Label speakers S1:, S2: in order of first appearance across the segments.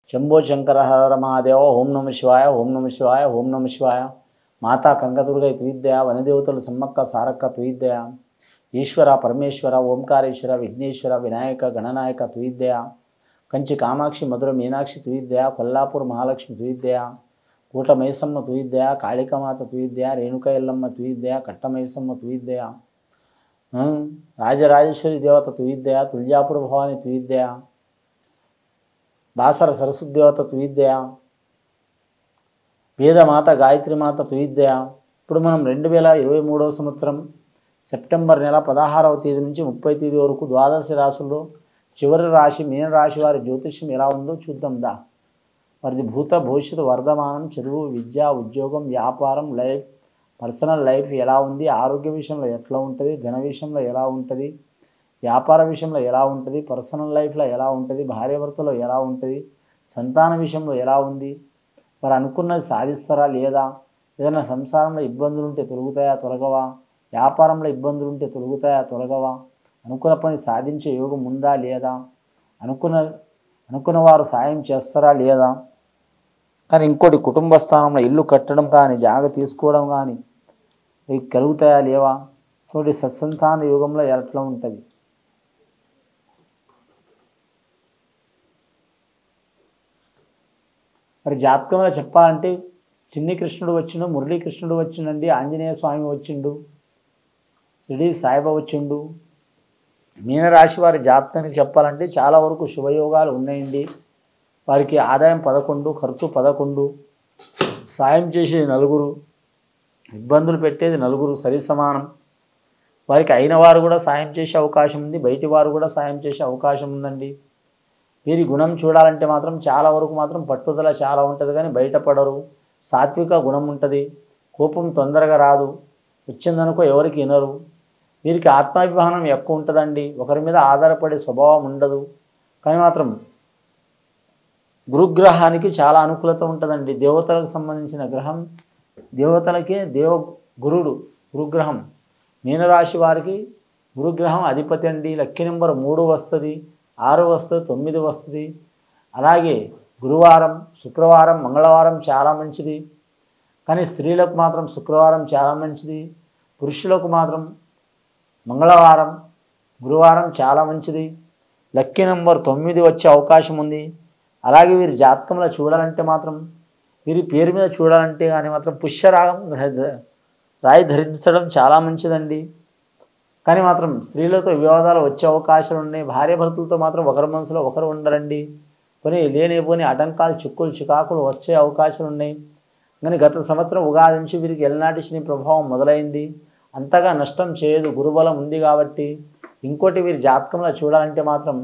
S1: శంభో శంకర హర మహాదేవ ఓం నమ శివాయ ఓం నమ శివాయ ఓం నమ శివాయ మాతా కంకదుర్గై తుయిద్దయ వనదేవతలు సమ్మక్క సారక్క తుయిద్దయ ఈశ్వర పరమేశ్వర ఓంకారేశ్వర విఘ్నేశ్వర వినాయక గణనాయక తుయిద్దయ కంచి కామాక్షి మధుర మీనాక్షి తుయిద్దయ కొల్లాపూర్ మహాలక్ష్మి తుయిద్దయ కూట మైసమ్మ తుయిద్దయ కాళికమాత తుయిద్దయ రేణుక ఎల్లమ్మ తుయిద్దయ కట్ట మైసమ్మ తుయిద్దయ ఉమ్, రాజరాజేశ్వరి దేవత తుయిద్దయ తుల్యాపుర భవాని తుయిద్దయ బాసర సరస్వతి దేవత తుయిద్దయ వేదమాత గాయత్రిమాత తుయిద్దయ ఇప్పుడు మనం రెండు వేల ఇరవై మూడవ సంవత్సరం సెప్టెంబర్ నెల పదహారవ తేదీ నుంచి ముప్పై తేదీ వరకు ద్వాదశ రాశుల్లో చివరి రాశి మీన రాశి వారి జ్యోతిష్యం ఎలా ఉందో చూద్దాం దా వారిది భూత భవిష్యత్తు వర్ధమానం చదువు విద్య ఉద్యోగం వ్యాపారం లైఫ్ పర్సనల్ లైఫ్ ఎలా ఉంది ఆరోగ్య విషయంలో ఎట్లా ఉంటుంది ధన విషయంలో ఎలా ఉంటుంది వ్యాపార విషయంలో ఎలా ఉంటుంది పర్సనల్ లైఫ్లో ఎలా ఉంటుంది భార్యాభర్తలో ఎలా ఉంటుంది సంతాన విషయంలో ఎలా ఉంది వారు అనుకున్నది సాధిస్తారా లేదా ఏదైనా సంసారంలో ఇబ్బందులు ఉంటే తొలగుతాయా తొలగవా వ్యాపారంలో ఇబ్బందులు ఉంటే తొలగుతాయా తొలగవా అనుకున్న పని సాధించే యోగం ఉందా లేదా అనుకున్న అనుకున్న వారు సాయం చేస్తారా లేదా కానీ ఇంకోటి కుటుంబ స్థానంలో ఇల్లు కట్టడం కానీ జాగ తీసుకోవడం కానీ ఇవి కలుగుతాయా లేవా చూడండి సత్సంతాన యుగంలో ఎట్లా ఉంటుంది మరి జాతకంలో చెప్పాలంటే చిన్ని కృష్ణుడు వచ్చిండు మురళీకృష్ణుడు వచ్చిండండి ఆంజనేయ స్వామి వచ్చిండు షిరిడి సాయిబా వచ్చిండు మీనరాశి వారి జాతకానికి చెప్పాలంటే చాలా వరకు శుభయోగాలు ఉన్నాయండి వారికి ఆదాయం పదకొండు ఖర్చు పదకొండు సాయం చేసేది నలుగురు ఇబ్బందులు పెట్టేది నలుగురు సరి సమానం వారికి అయిన వారు కూడా సాయం చేసే అవకాశం ఉంది బయటి వారు కూడా సాయం చేసే అవకాశం ఉందండి వీరి గుణం చూడాలంటే మాత్రం చాలా వరకు మాత్రం పట్టుదల చాలా ఉంటుంది కానీ బయటపడరు సాత్విక గుణం ఉంటుంది కోపం తొందరగా రాదు వచ్చిందనుకో ఎవరికి వినరు వీరికి ఆత్మాభిమానం ఎక్కువ ఉంటుందండి ఒకరి మీద ఆధారపడే స్వభావం ఉండదు కానీ మాత్రం గురుగ్రహానికి చాలా అనుకూలత ఉంటుందండి దేవతలకు సంబంధించిన గ్రహం దేవతలకే దేవ గురుడు గురుగ్రహం మీనరాశి వారికి గురుగ్రహం అధిపతి అండి లక్కీ నెంబర్ మూడు వస్తుంది ఆరు వస్తుంది తొమ్మిది వస్తుంది అలాగే గురువారం శుక్రవారం మంగళవారం చాలా మంచిది కానీ స్త్రీలకు మాత్రం శుక్రవారం చాలా మంచిది పురుషులకు మాత్రం మంగళవారం గురువారం చాలా మంచిది లక్కీ నెంబర్ తొమ్మిది వచ్చే అవకాశం ఉంది అలాగే వీరి జాతకంలో చూడాలంటే మాత్రం వీరి పేరు మీద చూడాలంటే కానీ మాత్రం పుష్యరాగం గ్రహ- రాయి ధరించడం చాలా మంచిదండి కానీ మాత్రం స్త్రీలతో వివాదాలు వచ్చే అవకాశాలు ఉన్నాయి భార్య భర్తలతో మాత్రం ఒకరి మనసులో ఒకరు ఉండరండి కొన్ని లేనిపోని ఆటంకాలు చిక్కులు చికాకులు వచ్చే అవకాశాలు ఉన్నాయి కానీ గత సంవత్సరం ఉగాది నుంచి వీరికి ఎల్నాటి శని ప్రభావం మొదలైంది అంతగా నష్టం చేయదు గురుబలం ఉంది కాబట్టి ఇంకోటి వీరి జాతకంలో చూడాలంటే మాత్రం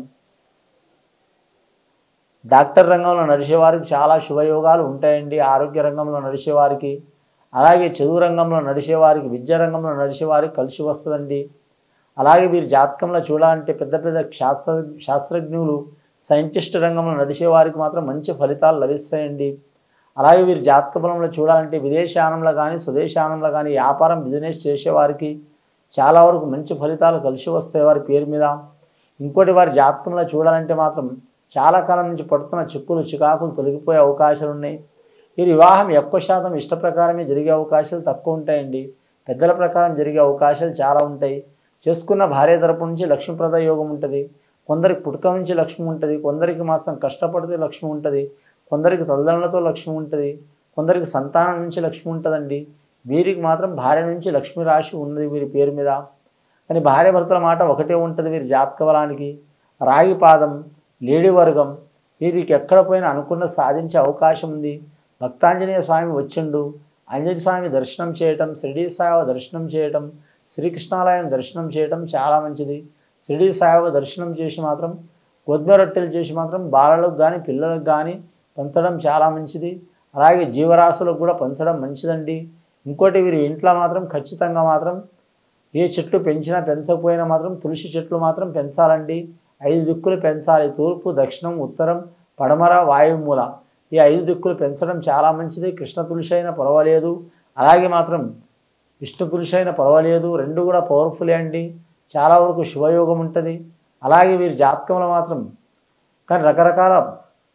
S1: డాక్టర్ రంగంలో నడిచేవారికి చాలా శుభయోగాలు ఉంటాయండి ఆరోగ్య రంగంలో నడిచేవారికి అలాగే చదువు రంగంలో నడిచేవారికి విద్యా రంగంలో నడిచేవారికి కలిసి వస్తుందండి అలాగే వీరి జాతకంలో చూడాలంటే పెద్ద పెద్ద శాస్త్ర శాస్త్రజ్ఞులు సైంటిస్ట్ రంగంలో నడిచేవారికి మాత్రం మంచి ఫలితాలు లభిస్తాయండి అలాగే వీరి జాతక బలంలో చూడాలంటే విదేశానంలో కానీ స్వదేశానంలో కానీ వ్యాపారం బిజినెస్ చేసేవారికి చాలా వరకు మంచి ఫలితాలు కలిసి వస్తాయి వారి పేరు మీద ఇంకోటి వారి జాతకంలో చూడాలంటే మాత్రం చాలా కాలం నుంచి పడుతున్న చిక్కులు చికాకులు తొలగిపోయే అవకాశాలు ఉన్నాయి ఈ వివాహం ఎక్కువ శాతం ఇష్ట ప్రకారమే జరిగే అవకాశాలు తక్కువ ఉంటాయండి పెద్దల ప్రకారం జరిగే అవకాశాలు చాలా ఉంటాయి చేసుకున్న భార్య తరపు నుంచి లక్ష్మీప్రద యోగం ఉంటుంది కొందరికి పుట్టుక నుంచి లక్ష్మి ఉంటుంది కొందరికి మాత్రం కష్టపడితే లక్ష్మి ఉంటుంది కొందరికి తల్లిదండ్రులతో లక్ష్మి ఉంటుంది కొందరికి సంతానం నుంచి లక్ష్మి ఉంటుందండి వీరికి మాత్రం భార్య నుంచి లక్ష్మీ రాశి ఉన్నది వీరి పేరు మీద కానీ భార్య భర్తల మాట ఒకటే ఉంటుంది వీరి జాతక బలానికి రాగి పాదం లేడి వర్గం వీరికి ఎక్కడ పోయినా అనుకున్న సాధించే అవకాశం ఉంది భక్తాంజనేయ స్వామి వచ్చిండు ఆంజనేయ స్వామి దర్శనం చేయటం షిరిడి సాయి దర్శనం చేయటం శ్రీకృష్ణాలయం దర్శనం చేయటం చాలా మంచిది షిరిడి సాయి దర్శనం చేసి మాత్రం గోధుమ రొట్టెలు చేసి మాత్రం బాలలకు కానీ పిల్లలకు కానీ పంచడం చాలా మంచిది అలాగే జీవరాశులకు కూడా పంచడం మంచిదండి ఇంకోటి వీరి ఇంట్లో మాత్రం ఖచ్చితంగా మాత్రం ఏ చెట్లు పెంచినా పెంచకపోయినా మాత్రం తులసి చెట్లు మాత్రం పెంచాలండి ఐదు దిక్కులు పెంచాలి తూర్పు దక్షిణం ఉత్తరం పడమర వాయుమూల ఈ ఐదు దిక్కులు పెంచడం చాలా మంచిది కృష్ణ తులసి అయినా పర్వాలేదు అలాగే మాత్రం విష్ణు తులసి అయినా పర్వాలేదు రెండు కూడా పవర్ఫులే అండి చాలా వరకు శుభయోగం ఉంటుంది అలాగే వీరి జాతకంలో మాత్రం కానీ రకరకాల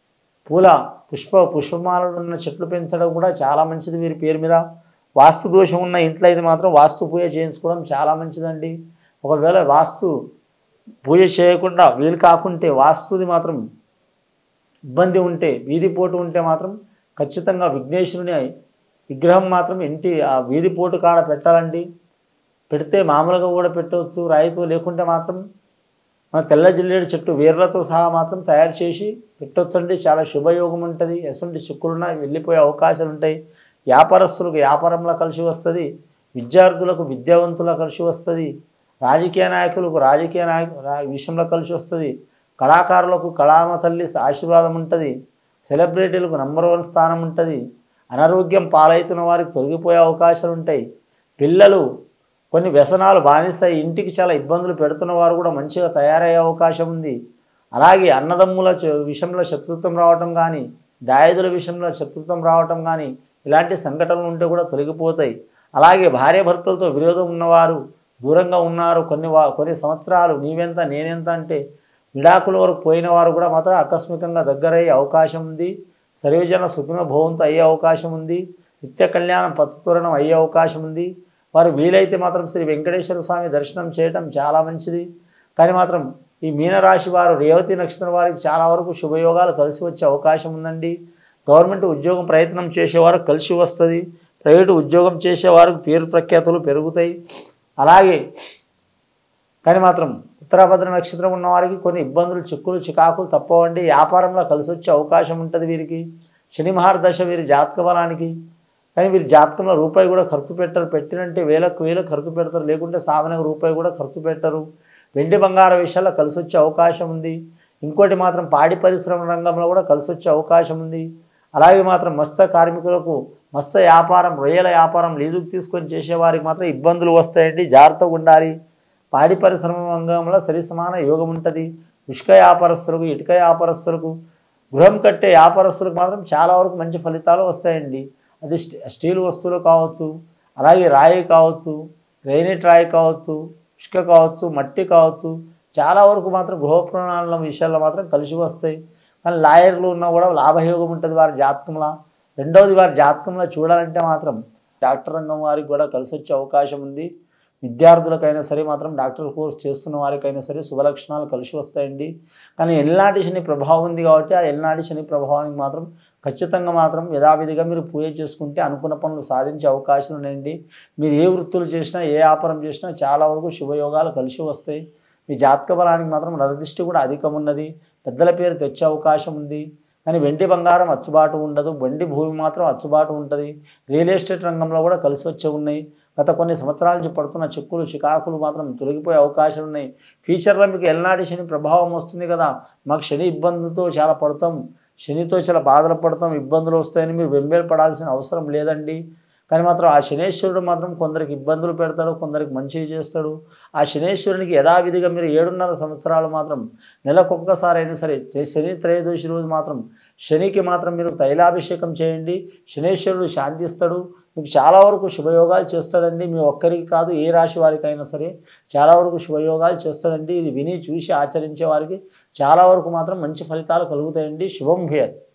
S1: పూల పుష్ప పుష్పమాలలు ఉన్న చెట్లు పెంచడం కూడా చాలా మంచిది వీరి పేరు మీద వాస్తు దోషం ఉన్న ఇంట్లో అయితే మాత్రం వాస్తు పూజ చేయించుకోవడం చాలా మంచిదండి ఒకవేళ వాస్తు పూజ చేయకుండా వీలు కాకుంటే వాస్తుది మాత్రం ఇబ్బంది ఉంటే వీధి పోటు ఉంటే మాత్రం ఖచ్చితంగా విఘ్నేశ్వరుని విగ్రహం మాత్రం ఇంటి ఆ వీధి పోటు కాడ పెట్టాలండి పెడితే మామూలుగా కూడా పెట్టవచ్చు రాయితో లేకుంటే మాత్రం మన తెల్ల జిల్లేడు చెట్టు వేర్లతో సహా మాత్రం తయారు చేసి పెట్టొచ్చండి చాలా శుభయోగం ఉంటుంది ఎటువంటి చిక్కులున్నా వెళ్ళిపోయే అవకాశాలు ఉంటాయి వ్యాపారస్తులకు వ్యాపారంలో కలిసి వస్తుంది విద్యార్థులకు విద్యావంతుల కలిసి వస్తుంది రాజకీయ నాయకులకు రాజకీయ నాయకు రా- విషయంలో కలిసి వస్తుంది కళాకారులకు కళామ తల్లి ఆశీర్వాదం ఉంటుంది సెలబ్రిటీలకు నంబర్ వన్ స్థానం ఉంటుంది అనారోగ్యం పాలవుతున్న వారికి తొలగిపోయే అవకాశాలు ఉంటాయి పిల్లలు కొన్ని వ్యసనాలు బానిస ఇంటికి చాలా ఇబ్బందులు పెడుతున్న వారు కూడా మంచిగా తయారయ్యే అవకాశం ఉంది అలాగే అన్నదమ్ముల చ- విషయంలో శత్రుత్వం రావటం కానీ దాయదుల విషయంలో శత్రుత్వం రావటం కానీ ఇలాంటి సంఘటనలు ఉంటే కూడా తొలగిపోతాయి అలాగే భార్యాభర్తలతో విరోధం ఉన్నవారు దూరంగా ఉన్నారు కొన్ని వా కొన్ని సంవత్సరాలు నీవెంత నేనెంత అంటే విడాకుల వరకు పోయిన వారు కూడా మాత్రం ఆకస్మికంగా దగ్గరయ్యే అవకాశం ఉంది సర్వజన సుఖిన భవంతో అయ్యే అవకాశం ఉంది నిత్య కళ్యాణం పత్తుతోరణం అయ్యే అవకాశం ఉంది వారు వీలైతే మాత్రం శ్రీ వెంకటేశ్వర స్వామి దర్శనం చేయటం చాలా మంచిది కానీ మాత్రం ఈ మీనరాశి వారు రేవతి నక్షత్రం వారికి చాలా వరకు శుభయోగాలు కలిసి వచ్చే అవకాశం ఉందండి గవర్నమెంట్ ఉద్యోగం ప్రయత్నం చేసేవారు కలిసి వస్తుంది ప్రైవేటు ఉద్యోగం చేసేవారికి పేరు ప్రఖ్యాతులు పెరుగుతాయి అలాగే కానీ మాత్రం ఉత్తరాభద్ర నక్షత్రం ఉన్న వారికి కొన్ని ఇబ్బందులు చిక్కులు చికాకులు తప్పవండి వ్యాపారంలో కలిసి వచ్చే అవకాశం ఉంటుంది వీరికి శని మహారదశ వీరి జాతక బలానికి కానీ వీరి జాతకంలో రూపాయి కూడా ఖర్చు పెట్టరు పెట్టినంటే వేలకు వేలు ఖర్చు పెడతారు లేకుంటే సామాన్యంగా రూపాయి కూడా ఖర్చు పెట్టరు వెండి బంగార విషయాల్లో కలిసి వచ్చే అవకాశం ఉంది ఇంకోటి మాత్రం పాడి పరిశ్రమ రంగంలో కూడా కలిసి వచ్చే అవకాశం ఉంది అలాగే మాత్రం మత్స్య కార్మికులకు మత్స్య వ్యాపారం రొయ్యల వ్యాపారం లీజుకు తీసుకొని చేసేవారికి మాత్రం ఇబ్బందులు వస్తాయండి జాగ్రత్తగా ఉండాలి పాడి పరిశ్రమ రంగంలో సరి సమాన యోగం ఉంటుంది ఇసుక వ్యాపారస్తులకు ఇటుక వ్యాపారస్తులకు గృహం కట్టే వ్యాపారస్తులకు మాత్రం చాలా వరకు మంచి ఫలితాలు వస్తాయండి అది స్టీ- స్టీల్ వస్తువులు కావచ్చు అలాగే రాయి కావచ్చు గ్రైనేట్ రాయి కావచ్చు ఇసుక కావచ్చు మట్టి కావచ్చు చాలా వరకు మాత్రం గృహ ప్రణాళిక విషయాల్లో మాత్రం కలిసి వస్తాయి కానీ లాయర్లు ఉన్నా కూడా లాభయోగం ఉంటుంది వారి జాతకంలో రెండవది వారి జాతకంలో చూడాలంటే మాత్రం డాక్టర్ రంగం వారికి కూడా కలిసి వచ్చే అవకాశం ఉంది విద్యార్థులకైనా సరే మాత్రం డాక్టర్ కోర్స్ చేస్తున్న వారికైనా సరే శుభలక్షణాలు కలిసి వస్తాయండి కానీ ఎల్నాటి శని ప్రభావం ఉంది కాబట్టి ఆ ఎల్నాటి శని ప్రభావానికి మాత్రం ఖచ్చితంగా మాత్రం యథావిధిగా మీరు పూజ చేసుకుంటే అనుకున్న పనులు సాధించే అవకాశాలు ఉన్నాయండి మీరు ఏ వృత్తులు చేసినా ఏ వ్యాపారం చేసినా చాలా వరకు శుభయోగాలు కలిసి వస్తాయి మీ జాతక బలానికి మాత్రం నరదృష్టి కూడా అధికం ఉన్నది పెద్దల పేరు తెచ్చే అవకాశం ఉంది కానీ వెండి బంగారం అచ్చుబాటు ఉండదు వెండి భూమి మాత్రం అచ్చుబాటు ఉంటుంది రియల్ ఎస్టేట్ రంగంలో కూడా కలిసి వచ్చే ఉన్నాయి గత కొన్ని సంవత్సరాల నుంచి పడుతున్న చిక్కులు చికాకులు మాత్రం తొలగిపోయే అవకాశాలు ఉన్నాయి ఫ్యూచర్లో మీకు ఎల్నాటి శని ప్రభావం వస్తుంది కదా మాకు శని ఇబ్బందితో చాలా పడతాం శనితో చాలా బాధలు పడతాం ఇబ్బందులు వస్తాయని మీరు వెంబేలు పడాల్సిన అవసరం లేదండి కానీ మాత్రం ఆ శనేశ్వరుడు మాత్రం కొందరికి ఇబ్బందులు పెడతాడు కొందరికి మంచిగా చేస్తాడు ఆ శనేశ్వరునికి యథావిధిగా మీరు ఏడున్నర సంవత్సరాలు మాత్రం నెలకొక్కసారి అయినా సరే శని త్రయోదశి రోజు మాత్రం శనికి మాత్రం మీరు తైలాభిషేకం చేయండి శనేశ్వరుడు శాంతిస్తాడు మీకు చాలా వరకు శుభయోగాలు చేస్తాడండి మీ ఒక్కరికి కాదు ఏ రాశి వారికైనా సరే చాలా వరకు శుభయోగాలు చేస్తాడండి ఇది విని చూసి ఆచరించే వారికి చాలా వరకు మాత్రం మంచి ఫలితాలు కలుగుతాయండి శుభం భూయత్